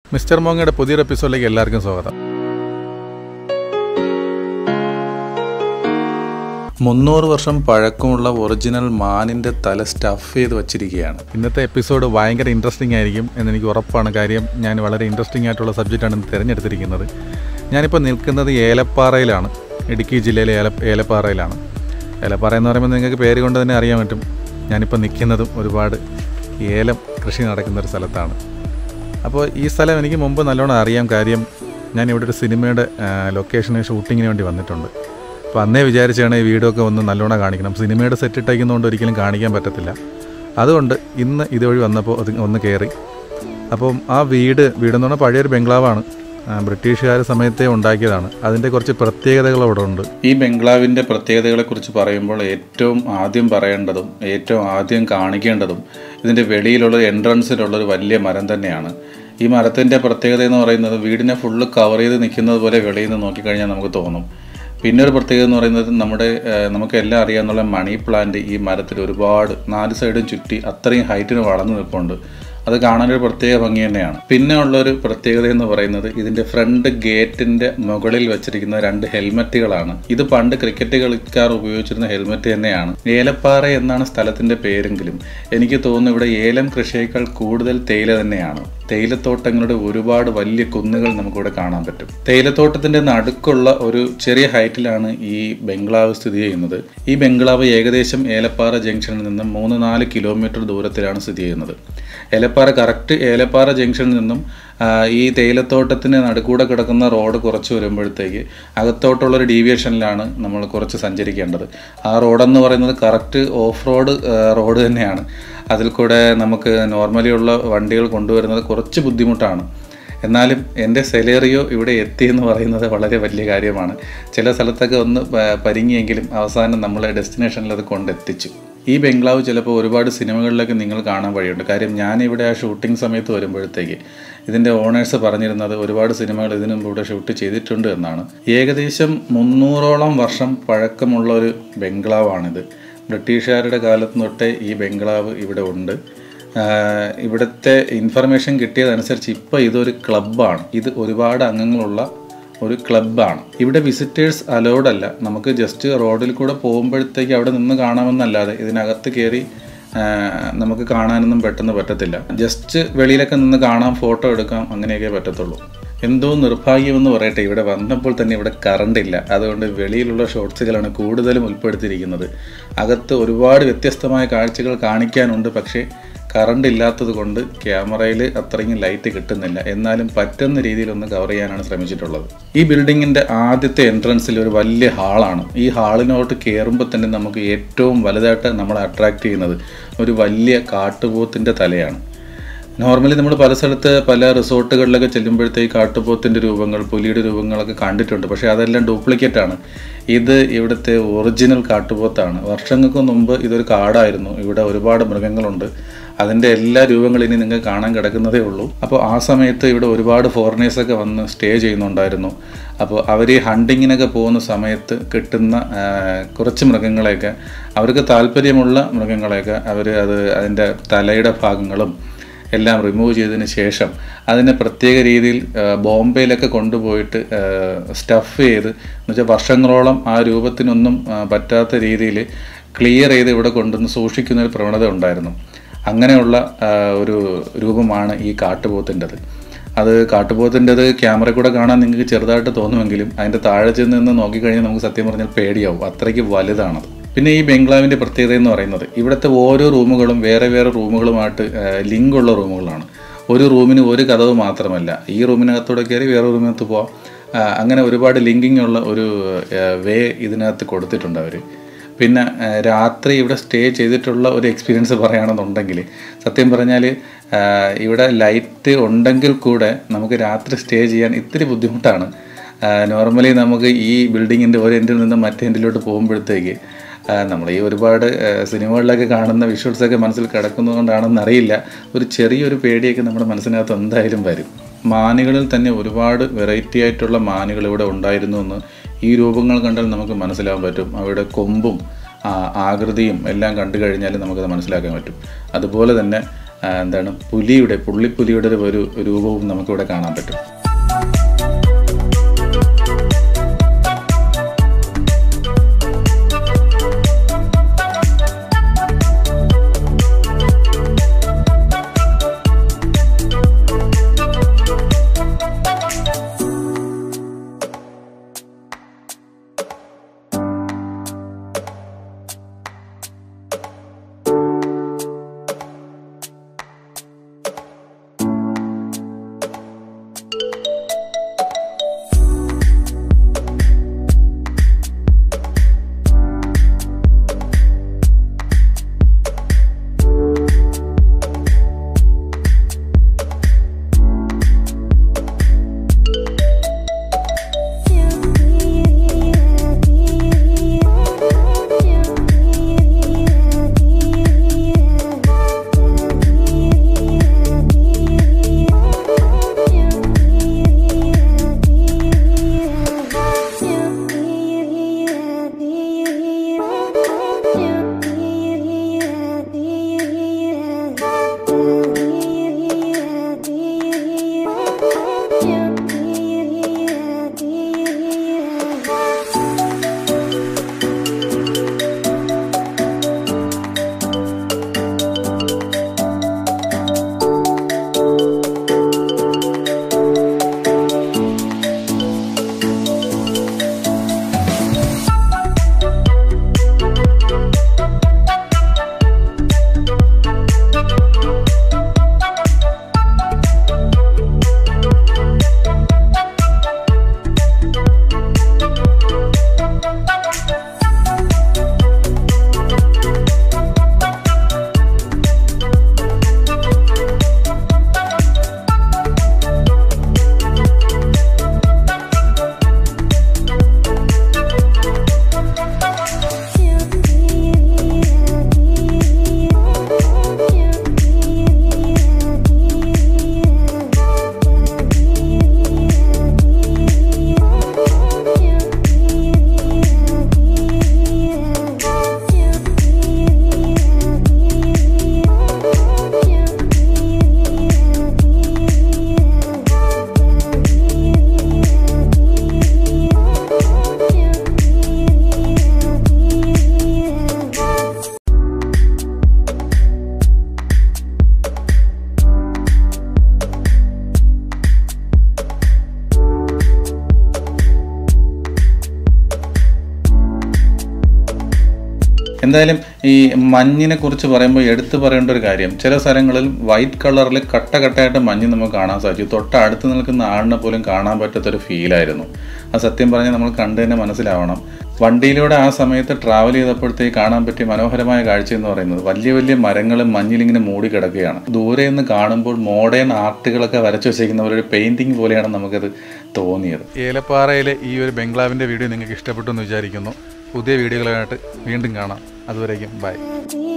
mister മോങ്ങയുടെ പുതിയൊരു എപ്പിസോഡിലേക്ക് എല്ലാവർക്കും സ്വാഗതം മുന്നൂറ് വർഷം പഴക്കമുള്ള ഒറിജിനൽ മാനിൻ്റെ തല സ്റ്റഫ് ചെയ്ത് വച്ചിരിക്കുകയാണ് ഇന്നത്തെ എപ്പിസോഡ് ഭയങ്കര ഇൻട്രസ്റ്റിംഗ് ആയിരിക്കും എന്നെനിക്ക് ഉറപ്പാണ് കാര്യം ഞാൻ വളരെ ഇൻട്രസ്റ്റിംഗ് ആയിട്ടുള്ള സബ്ജക്റ്റാണ് ഇന്ന് തിരഞ്ഞെടുത്തിരിക്കുന്നത് ഞാനിപ്പോൾ നിൽക്കുന്നത് ഏലപ്പാറയിലാണ് ഇടുക്കി ജില്ലയിലെ ഏല ഏലപ്പാറയിലാണ് ഏലപ്പാറ എന്ന് പറയുമ്പോൾ നിങ്ങൾക്ക് പേര് കൊണ്ട് തന്നെ അറിയാൻ പറ്റും ഞാനിപ്പോൾ നിൽക്കുന്നതും ഒരുപാട് ഏലം കൃഷി നടക്കുന്ന ഒരു സ്ഥലത്താണ് അപ്പോൾ ഈ സ്ഥലം എനിക്ക് മുമ്പ് നല്ലോണം അറിയാം കാര്യം ഞാൻ ഇവിടെ ഒരു സിനിമയുടെ ലൊക്കേഷന് ഷൂട്ടിങ്ങിന് വേണ്ടി വന്നിട്ടുണ്ട് അപ്പോൾ അന്നേ വിചാരിച്ചാണ് ഈ വീടൊക്കെ ഒന്ന് നല്ലോണം കാണിക്കണം സിനിമയുടെ സെറ്റ് ഇട്ടേക്കുന്നതുകൊണ്ട് ഒരിക്കലും കാണിക്കാൻ പറ്റത്തില്ല അതുകൊണ്ട് ഇന്ന് ഇതുവഴി വന്നപ്പോൾ അത് ഒന്ന് കയറി അപ്പം ആ വീട് വീടെന്ന് പറഞ്ഞാൽ പഴയൊരു ബംഗ്ലാവാണ് ആ, ബ്രിട്ടീഷുകാർ സമയത്തെ ഉണ്ടാക്കിയതാണ് അതിൻ്റെ കുറച്ച് പ്രത്യേകതകൾ അവിടെ ഉണ്ട് ഈ ബംഗ്ലാവിൻ്റെ പ്രത്യേകതകളെക്കുറിച്ച് പറയുമ്പോൾ ഏറ്റവും ആദ്യം പറയേണ്ടതും ഏറ്റവും ആദ്യം കാണിക്കേണ്ടതും ഇതിൻ്റെ വെളിയിലുള്ള എൻട്രൻസിലുള്ള ഒരു വലിയ മരം തന്നെയാണ് ഈ മരത്തിൻ്റെ പ്രത്യേകത എന്ന് പറയുന്നത് വീടിനെ ഫുള്ള് കവർ ചെയ്ത് നിൽക്കുന്നത് പോലെ വെളിയിൽ നിന്ന് നോക്കിക്കഴിഞ്ഞാൽ നമുക്ക് തോന്നും പിന്നെ ഒരു പ്രത്യേകത എന്ന് പറയുന്നത് നമ്മുടെ ഏഹ്, നമുക്ക് എല്ലാം അറിയാവുന്ന മണി പ്ലാന്റ് ഈ മരത്തിൽ ഒരുപാട് നാല് സൈഡും ചുറ്റി അത്രയും ഹൈറ്റിന് വളർന്നു നിൽപ്പുണ്ട് അത് കാണാനൊരു പ്രത്യേക ഭംഗി തന്നെയാണ് പിന്നെ ഉള്ളൊരു പ്രത്യേകത എന്ന് പറയുന്നത് ഇതിന്റെ ഫ്രണ്ട് ഗേറ്റിന്റെ മുകളിൽ വെച്ചിരിക്കുന്ന രണ്ട് ഹെൽമറ്റുകളാണ് ഇത് പണ്ട് ക്രിക്കറ്റ് കളിക്കാർ ഉപയോഗിച്ചിരുന്ന ഹെൽമറ്റ് തന്നെയാണ് ഏലപ്പാറ എന്നാണ് സ്ഥലത്തിന്റെ പേരെങ്കിലും എനിക്ക് തോന്നുന്നു ഇവിടെ ഏലം കൃഷിയേക്കാൾ കൂടുതൽ തേയില തന്നെയാണ് തേയിലത്തോട്ടങ്ങളുടെ ഒരുപാട് വലിയ കുന്നുകൾ നമുക്കിവിടെ കാണാൻ പറ്റും തേയിലത്തോട്ടത്തിന്റെ നടുക്കുള്ള ഒരു ചെറിയ ഹൈറ്റിലാണ് ഈ ബംഗ്ലാവ് സ്ഥിതി ചെയ്യുന്നത് ഈ ബംഗ്ലാവ് ഏകദേശം ഏലപ്പാറ ജംഗ്ഷനിൽ നിന്ന് മൂന്ന് നാല് കിലോമീറ്റർ ദൂരത്തിലാണ് സ്ഥിതി ചെയ്യുന്നത് ഏലപ്പാറ കറക്റ്റ് ഏലപ്പാറ ജംഗ്ഷനിൽ നിന്നും ആ, ഈ തേയിലത്തോട്ടത്തിന് നടുക്കൂടെ കിടക്കുന്ന റോഡ് കുറച്ച് വരുമ്പോഴത്തേക്ക് അകത്തോട്ടുള്ളൊരു ഡീവിയേഷനിലാണ് നമ്മൾ കുറച്ച് സഞ്ചരിക്കേണ്ടത് ആ റോഡെന്ന് പറയുന്നത് കറക്റ്റ് ഓഫ് റോഡ് റോഡ് തന്നെയാണ് അതിൽ കൂടെ നമുക്ക് നോർമലി ഉള്ള വണ്ടികൾ കൊണ്ടുവരുന്നത് കുറച്ച് ബുദ്ധിമുട്ടാണ് എന്നാലും എൻ്റെ സെലേറിയോ ഇവിടെ എത്തി എന്ന് പറയുന്നത് വളരെ വലിയ കാര്യമാണ് ചില സ്ഥലത്തൊക്കെ ഒന്ന് പ- പരിങ്ങിയെങ്കിലും അവസാനം നമ്മളെ ഡെസ്റ്റിനേഷനിൽ അത് കൊണ്ടെത്തിച്ചു ഈ ബംഗ്ലാവ് ചിലപ്പോൾ ഒരുപാട് സിനിമകളിലൊക്കെ നിങ്ങൾ കാണാൻ വഴിയുണ്ട് കാര്യം ഞാനിവിടെ ആ ഷൂട്ടിംഗ് സമയത്ത് വരുമ്പോഴത്തേക്ക് ഇതിൻ്റെ ഓണേഴ്സ് പറഞ്ഞിരുന്നത് ഒരുപാട് സിനിമകൾ ഇതിനു മുമ്പ് ഇവിടെ ഷൂട്ട് ചെയ്തിട്ടുണ്ട് എന്നാണ് ഏകദേശം മുന്നൂറോളം വർഷം പഴക്കമുള്ള ഒരു ബംഗ്ലാവാണിത് ബ്രിട്ടീഷുകാരുടെ കാലത്ത് തൊട്ടേ ഈ ബംഗ്ലാവ് ഇവിടെ ഉണ്ട് ആഹ് ഇവിടുത്തെ ഇൻഫർമേഷൻ കിട്ടിയതനുസരിച്ച് ഇപ്പോൾ ഇതൊരു ക്ലബ്ബാണ് ഇത് ഒരുപാട് അംഗങ്ങളുള്ള ഒരു ക്ലബ്ബാണ് ഇവിടെ വിസിറ്റേഴ്സ് അലൗഡ് അല്ല നമുക്ക് ജസ്റ്റ് റോഡിൽ കൂടെ പോകുമ്പോഴത്തേക്ക് അവിടെ നിന്ന് കാണാമെന്നല്ലാതെ ഇതിനകത്ത് കയറി ആഹ് നമുക്ക് കാണാനൊന്നും പെട്ടെന്ന് പറ്റത്തില്ല ജസ്റ്റ് വെളിയിലൊക്കെ നിന്ന് കാണാം ഫോട്ടോ എടുക്കാം അങ്ങനെയൊക്കെ പറ്റത്തുള്ളൂ എന്തോ നിർഭാഗ്യമെന്ന് പറയട്ടെ ഇവിടെ വന്നപ്പോൾ തന്നെ ഇവിടെ കറണ്ട് ഇല്ല അതുകൊണ്ട് വെളിയിലുള്ള ഷോട്ട്സുകളാണ് കൂടുതലും ഉൾപ്പെടുത്തിയിരിക്കുന്നത് അകത്ത് ഒരുപാട് വ്യത്യസ്തമായ കാഴ്ചകൾ കാണിക്കാനുണ്ട് പക്ഷേ കറണ്ട് ഇല്ലാത്തത് കൊണ്ട് ക്യാമറയിൽ അത്രയും ലൈറ്റ് കിട്ടുന്നില്ല എന്നാലും പറ്റുന്ന രീതിയിലൊന്ന് കവർ ചെയ്യാനാണ് ശ്രമിച്ചിട്ടുള്ളത് ഈ ബിൽഡിങ്ങിൻ്റെ ആദ്യത്തെ എൻട്രൻസിൽ ഒരു വലിയ ഹാളാണ് ഈ ഹാളിനോട്ട് കയറുമ്പോൾ തന്നെ നമുക്ക് ഏറ്റവും വലുതായിട്ട് നമ്മളെ അട്രാക്റ്റ് ചെയ്യുന്നത് ഒരു വലിയ കാട്ടുപോത്തിൻ്റെ തലയാണ് നോർമലി നമ്മൾ പല സ്ഥലത്ത് പല റിസോർട്ടുകളിലൊക്കെ ചെല്ലുമ്പോഴത്തേക്ക് കാട്ടുപോത്തിൻ്റെ രൂപങ്ങൾ പുലിയുടെ രൂപങ്ങളൊക്കെ കണ്ടിട്ടുണ്ട് പക്ഷേ അതെല്ലാം ഡ്യൂപ്ലിക്കേറ്റ് ആണ് ഇത് ഇവിടുത്തെ ഒറിജിനൽ കാട്ടുപോത്താണ് വർഷങ്ങൾക്ക് മുമ്പ് ഇതൊരു കാടായിരുന്നു ഇവിടെ ഒരുപാട് മൃഗങ്ങളുണ്ട് അതിൻ്റെ എല്ലാ രൂപങ്ങളും ഇനി നിങ്ങൾക്ക് കാണാൻ കിടക്കുന്നതേ ഉള്ളൂ അപ്പോൾ ആ സമയത്ത് ഇവിടെ ഒരുപാട് ഫോറിനേഴ്സൊക്കെ വന്ന് സ്റ്റേ ചെയ്യുന്നുണ്ടായിരുന്നു അപ്പോൾ അവർ ഈ ഹണ്ടിങ്ങിനൊക്കെ പോകുന്ന സമയത്ത് കിട്ടുന്ന ആ, കുറച്ച് മൃഗങ്ങളെയൊക്കെ അവർക്ക് താല്പര്യമുള്ള മൃഗങ്ങളെയൊക്കെ അവർ അത് അതിൻ്റെ തലയുടെ ഭാഗങ്ങളും എല്ലാം റിമൂവ് ചെയ്തതിന് ശേഷം അതിനെ പ്രത്യേക രീതിയിൽ ആ, ബോംബെയിലൊക്കെ കൊണ്ടുപോയിട്ട് സ്റ്റഫ് ചെയ്ത് എന്നുവെച്ചാൽ വർഷങ്ങളോളം ആ രൂപത്തിനൊന്നും ആ, പറ്റാത്ത രീതിയിൽ ക്ലിയർ ചെയ്ത് ഇവിടെ കൊണ്ടുവന്ന് സൂക്ഷിക്കുന്ന ഒരു പ്രവണത ഉണ്ടായിരുന്നു അങ്ങനെയുള്ള ആ, ഒരു രൂപമാണ് ഈ കാട്ടുപോത്തിൻ്റെത് അത് കാട്ടുപോത്തിൻ്റെത് ക്യാമറ കൂടെ കാണാൻ നിങ്ങൾക്ക് ചെറുതായിട്ട് തോന്നുമെങ്കിലും അതിൻ്റെ താഴെ ചെന്ന് നിന്ന് നോക്കിക്കഴിഞ്ഞാൽ നമുക്ക് സത്യം പറഞ്ഞാൽ പേടിയാവും അത്രയ്ക്ക് വലുതാണത് പിന്നെ ഈ ബംഗ്ലാവിൻ്റെ പ്രത്യേകത എന്ന് പറയുന്നത് ഇവിടുത്തെ ഓരോ റൂമുകളും വേറെ വേറെ റൂമുകളുമായിട്ട് ലിങ്ക് ഉള്ള റൂമുകളാണ് ഒരു റൂമിന് ഒരു കഥവ് മാത്രമല്ല ഈ റൂമിനകത്തൂടെ കയറി വേറെ റൂമിനകത്ത് പോവാം ആ, അങ്ങനെ ഒരുപാട് ലിങ്കിങ് ഉള്ള ഒരു വേ ഇതിനകത്ത് കൊടുത്തിട്ടുണ്ട് അവർ പിന്നെ ആ, രാത്രി ഇവിടെ സ്റ്റേ ചെയ്തിട്ടുള്ള ഒരു എക്സ്പീരിയൻസ് പറയുകയാണെന്നുണ്ടെങ്കിൽ സത്യം പറഞ്ഞാൽ ആ, ഇവിടെ ലൈറ്റ് ഉണ്ടെങ്കിൽ കൂടെ നമുക്ക് രാത്രി സ്റ്റേ ചെയ്യാൻ ഇത്തിരി ബുദ്ധിമുട്ടാണ് നോർമലി നമുക്ക് ഈ ബിൽഡിങ്ങിൻ്റെ ഒരു എൻഡിൽ നിന്ന് മറ്റേ എൻഡിലോട്ട് പോകുമ്പോഴത്തേക്ക് നമ്മൾ ഈ ഒരുപാട് ആ, സിനിമകളിലൊക്കെ കാണുന്ന വിഷ്വൽസൊക്കെ മനസ്സിൽ കിടക്കുന്നതുകൊണ്ടാണെന്ന് അറിയില്ല ഒരു ചെറിയൊരു പേടിയൊക്കെ നമ്മുടെ മനസ്സിനകത്ത് എന്തായാലും വരും മാനുകളിൽ തന്നെ ഒരുപാട് വെറൈറ്റി ആയിട്ടുള്ള മാനുകൾ ഇവിടെ ഉണ്ടായിരുന്നു എന്ന് ഈ രൂപങ്ങൾ കണ്ടാൽ നമുക്ക് മനസ്സിലാക്കാൻ പറ്റും അവയുടെ കൊമ്പും ആ, ആകൃതിയും എല്ലാം കണ്ടു കഴിഞ്ഞാൽ നമുക്കത് മനസ്സിലാക്കാൻ പറ്റും അതുപോലെ തന്നെ ആ, എന്താണ് പുലിയുടെ പുള്ളിപ്പുലിയുടെ ഒരു ഒരു രൂപവും നമുക്കിവിടെ കാണാൻ പറ്റും എന്തായാലും ഈ മഞ്ഞിനെ കുറിച്ച് പറയുമ്പോൾ എടുത്തു പറയേണ്ട ഒരു കാര്യം ചില സ്ഥലങ്ങളിൽ വൈറ്റ് കളറിൽ കട്ട കട്ടയായിട്ട് മഞ്ഞ് നമുക്ക് കാണാൻ സാധിച്ചു തൊട്ടടുത്ത് നിൽക്കുന്ന ആളിനെ പോലും കാണാൻ പറ്റാത്തൊരു ഫീലായിരുന്നു ആ സത്യം പറഞ്ഞാൽ നമ്മൾ കണ്ടു തന്നെ മനസ്സിലാവണം വണ്ടിയിലൂടെ ആ സമയത്ത് ട്രാവൽ ചെയ്തപ്പോഴത്തേക്ക് കാണാൻ പറ്റിയ മനോഹരമായ കാഴ്ച എന്ന് പറയുന്നത് വലിയ വലിയ മരങ്ങളും മഞ്ഞിലിങ്ങനെ മൂടി കിടക്കുകയാണ് ദൂരെ നിന്ന് കാണുമ്പോൾ മോഡേൺ ആർട്ടുകളൊക്കെ വരച്ചു വെച്ചേക്കുന്ന ഒരു പെയിന്റിംഗ് പോലെയാണ് നമുക്കത് തോന്നിയത് ഏലപ്പാറയിലെ ഈ ഒരു ബംഗ്ലാവിൻ്റെ വീഡിയോ നിങ്ങൾക്ക് ഇഷ്ടപ്പെട്ടു എന്ന് വിചാരിക്കുന്നു പുതിയ വീഡിയോകളായിട്ട് വീണ്ടും കാണാം അതുവരേക്കും ബൈ Dear